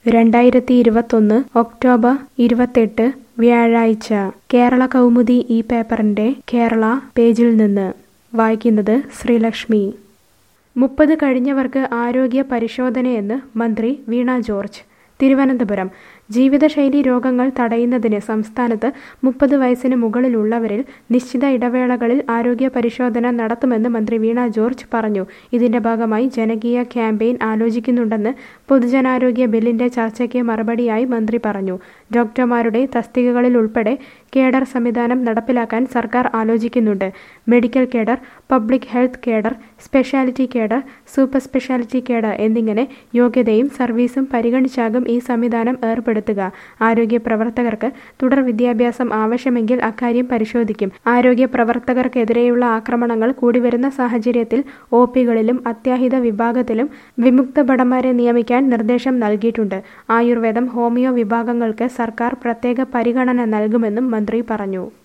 രണ്ടായിരത്തി ഇരുപത്തൊന്ന് ഒക്ടോബർ ഇരുപത്തെട്ട് വ്യാഴാഴ്ച കേരള കൗമുദി ഈ പേപ്പറിന്റെ കേരള പേജിൽ നിന്ന് വായിക്കുന്നത് ശ്രീലക്ഷ്മി മുപ്പത് കഴിഞ്ഞവർക്ക് ആരോഗ്യ പരിശോധനയെന്ന് മന്ത്രി വീണ ജോർജ് തിരുവനന്തപുരം ജീവിതശൈലി രോഗങ്ങൾ തടയുന്നതിന് സംസ്ഥാനത്ത് മുപ്പത് വയസ്സിന് മുകളിലുള്ളവരിൽ നിശ്ചിത ഇടവേളകളിൽ ആരോഗ്യ പരിശോധന നടത്തുമെന്ന് മന്ത്രി വീണ ജോർജ് പറഞ്ഞു ഇതിന്റെ ഭാഗമായി ജനകീയ ക്യാമ്പയിൻ ആലോചിക്കുന്നുണ്ടെന്ന് പൊതുജനാരോഗ്യ ബില്ലിന്റെ ചർച്ചയ്ക്ക് മറുപടിയായി മന്ത്രി പറഞ്ഞു ഡോക്ടർമാരുടെ തസ്തികകളിൽ ഉൾപ്പെടെ കേഡർ സംവിധാനം നടപ്പിലാക്കാൻ സർക്കാർ ആലോചിക്കുന്നുണ്ട് medical cadre public health cadre speciality cadre super speciality cadre എന്നിങ്ങനെ യോഗ്യതയും സർവീസും പരിഗണിച്ചാകും ഈ സംവിധാനം ഏർപ്പെടുത്തുക ആരോഗ്യ പ്രവർത്തകർക്ക് തുടർ വിദ്യാഭ്യാസം ആവശ്യമെങ്കിൽ അക്കാര്യം പരിശോധിക്കും ആരോഗ്യ പ്രവർത്തകർക്കെതിരെയുള്ള ആക്രമണങ്ങൾ കൂടിവരുന്ന സാഹചര്യത്തിൽ ഒ പികളിലും അത്യാഹിത വിഭാഗത്തിലും വിമുക്ത ഭടന്മാരെ നിയമിക്കാൻ നിർദ്ദേശം നൽകിയിട്ടുണ്ട് ആയുർവേദം ഹോമിയോ വിഭാഗങ്ങൾക്ക് സർക്കാർ പ്രത്യേക പരിഗണന നൽകുമെന്നും മന്ത്രി പറഞ്ഞു